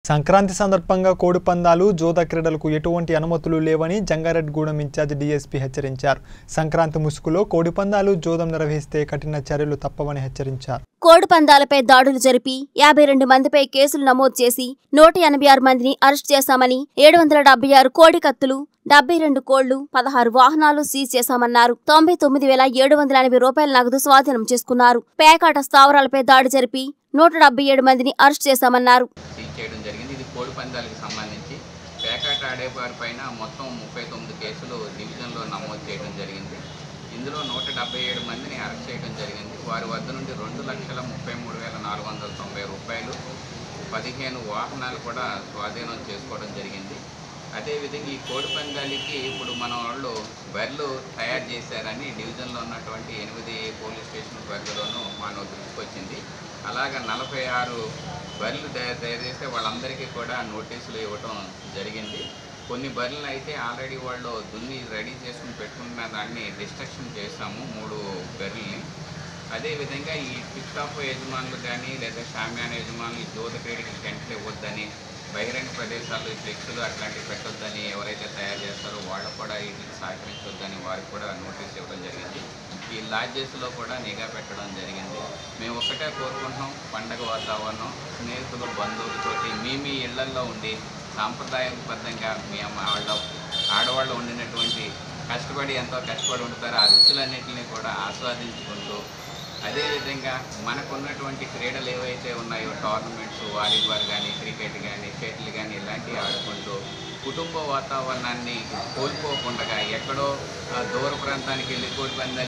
సంక్రాంతి సందర్భంగా కోడి పందాలు జోద క్రీడలకు ఎటువంటి అనుమతులు లేవని జంగారెడ్డిగూడెం ఇన్ఛార్జ్ డీఎస్పీ హెచ్చరించారు సంక్రాంతి ముసుగులో కోడి పందాలు జోదం నిర్వహిస్తే కఠిన చర్యలు తప్పవని హెచ్చరించారు కోడి పందాలపై దాడులు జరిపి యాభై రెండు మందిపై కేసులు నమోదు చేసి నూట ఎనభై ఆరు మందిని అరెస్ట్ చేశామని ఏడు వందల డెబ్బై ఆరు కోడి కత్తులు డెబ్బై రెండు కోళ్లు పదహారు వాహనాలు సీజ్ చేశామన్నారు తొంభై తొమ్మిది వేల ఏడు వందల ఎనభై రూపాయల నగదు స్వాధీనం చేసుకున్నారు పేకాట స్థావరాలపై దాడి జరిపి నూట డెబ్బై ఏడు మందిని అరెస్ట్ చేశామన్నారు సీజ్ చేయడం జరిగింది ఇది కోడి పందాలకు సంబంధించి పేకాట ఆడేవారి పైన మొత్తం ముప్పై తొమ్మిది కేసులు డివిజన్లో నమోదు చేయడం జరిగింది ఇందులో నూట డెబ్బై ఏడు మందిని అరెస్ట్ చేయడం జరిగింది వారి వద్ద నుండి రెండు లక్షల ముప్పై మూడు వేల నాలుగు వందల తొంభై రూపాయలు పదిహేను వాహనాలు కూడా స్వాధీనం చేసుకోవడం జరిగింది అదేవిధంగా ఈ కోడి పందాలకి ఇప్పుడు మన వాళ్ళు బర్రెలు తయారు చేశారని డివిజన్లో ఉన్నటువంటి ఎనిమిది పోలీస్ స్టేషన్ పరిధిలోనూ మన దృష్టికి వచ్చింది అలాగ నలభై ఆరు బర్రెలు తయారు తయారు చేస్తే వాళ్ళందరికీ కూడా నోటీసులు ఇవ్వటం జరిగింది కొన్ని బర్రెలను అయితే ఆల్రెడీ వాళ్ళు దున్ని రెడీ చేసుకుని పెట్టుకున్న దాన్ని డిస్ట్రక్షన్ చేశాము మూడు బర్రెల్ని అదేవిధంగా ఈ టిప్ టాప్ యజమానులు కానీ లేదా షామ్యాన యజమానులు జోత క్రీడకి టెంట్లు ఇవ్వద్దని బహిరంగ ప్రదేశాల్లో ఈ ఫ్లెక్సులు అట్లాంటివి పెట్టొద్దని ఎవరైతే తయారు చేస్తారో వాళ్ళు కూడా వీటికి సహకరించొద్దని వారికి కూడా నోటీస్ ఇవ్వడం జరిగింది ఈ లాడ్జెస్లో కూడా నిఘా పెట్టడం జరిగింది మేము ఒకటే కోరుకుంటున్నాం పండగ వాతావరణం స్నేహితులు బంధువులతోటి మీ మీ ఇళ్లల్లో ఉండి సాంప్రదాయబద్ధంగా మీ అమ్మ వాళ్ళ ఆడవాళ్ళు వండినటువంటి కష్టపడి ఎంతో కష్టపడి ఉంటారు ఆ రుచులన్నింటినీ కూడా ఆస్వాదించుకుంటూ అదేవిధంగా మనకున్నటువంటి క్రీడలు ఏవైతే ఉన్నాయో టోర్నమెంట్స్ వాలీబాల్ కానీ క్రికెట్ కానీ షటిల్ కానీ ఇలాంటివి ఆడుకుంటూ కుటుంబ వాతావరణాన్ని కోల్పోకుండా ఎక్కడో ఆ, దూర ప్రాంతానికి వెళ్ళి కోడి పందాలు